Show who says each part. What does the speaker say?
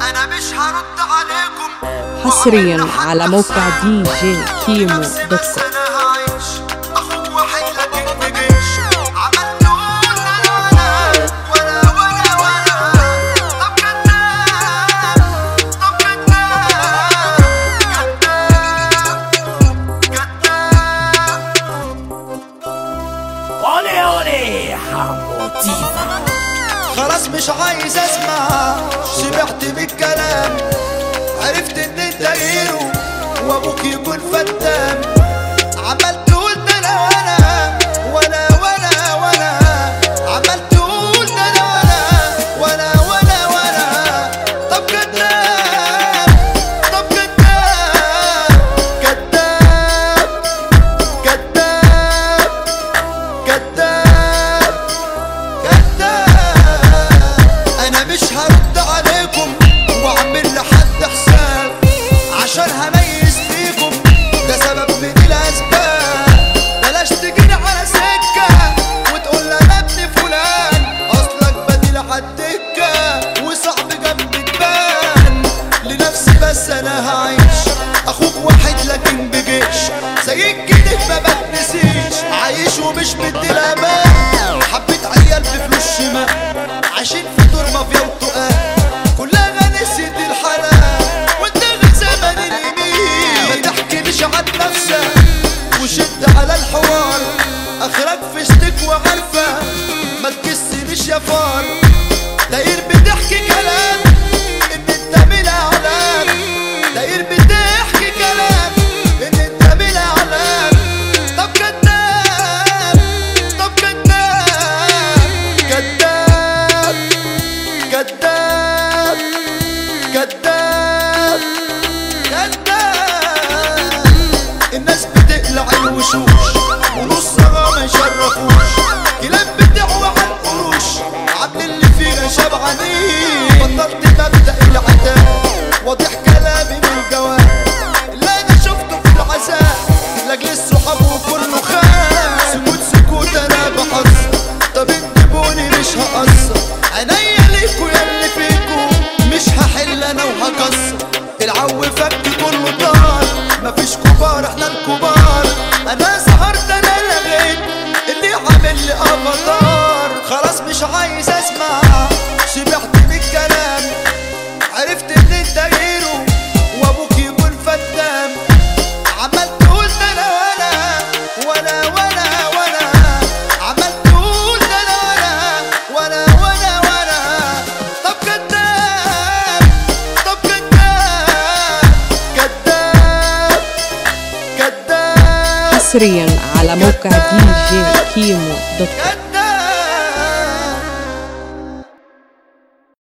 Speaker 1: انا مش هرد عليكم
Speaker 2: حصرياً
Speaker 1: وأعمل لحد
Speaker 2: على موقع
Speaker 1: حساب.
Speaker 2: دي جي كيمو
Speaker 1: بس
Speaker 2: دوت
Speaker 1: بس
Speaker 2: كوم.
Speaker 1: انا هعيش اخوك وحيد لكن بجيش عملت قول لا لا ولا ولا ولا طب كداب طب كداب كداب كداب
Speaker 3: اولي اولي حمو تيفا
Speaker 1: خلاص مش عايز اسمع شبعت بالكلام عرفت ان انت غيره وابوك يكون فتان عملت قلت انا وانا وانا وانا وانا عملت قلت انا وانا وانا وانا وانا طب كداب طب كداب كداب كداب كداب كذاب انا مش هرد عليكم واعمل لحد حساب عشان هميز فيكم ده سبب من الاسباب بلاش تجيني على سكه وتقول انا ابن فلان اصلك بديل عالدكه وصعب جنبي تبان لنفسي بس انا هعيش اخوك واحد لكن بجيش زيك كده ما بتنسيش عايش ومش مدي الامان حبيت عيال بفلوس شمال عايشين في دور مافيا وتقال كلها نسيت الحلال وانت غير زمن اليمين ما تحكيليش عن نفسك وشد على الحوار اخرك في اشتك وعارفه ما تكسنيش يا فار داير بتحكي كلام ان انت من اعلام داير بتحكي كلام ان انت من اعلام طب كداب طب كداب كداب كداب كداب كداب الناس بتقلع الوشوش ونصها ما يشرفوش كلاب بتعوى على القروش عامل اللي فينا شبعانين بطلت مبدأ العتاب واضح كلامي من الجواب اللي انا شفته في العذاب لاجل الصحاب وكله خان سكوت سكوت انا بحذر طب انتبوني مش هقصر عينيا ليكوا يا اللي فيكوا مش هحل انا وهكسر العو فك كله طار مفيش كبار احنا الكبار انا سهرت انا لغيت اللي عامل لي افاتار خلاص مش عايز اسمع شبعت بالكلام عرفت ان انت غيره وابوك يكون فتان عملت قلت انا وانا وانا وانا وانا عملت قلت انا وانا وانا وانا وانا طب كداب طب كداب كداب كداب
Speaker 2: حصريا على موقع دي جي كيمو دوت كوم.
Speaker 1: كداب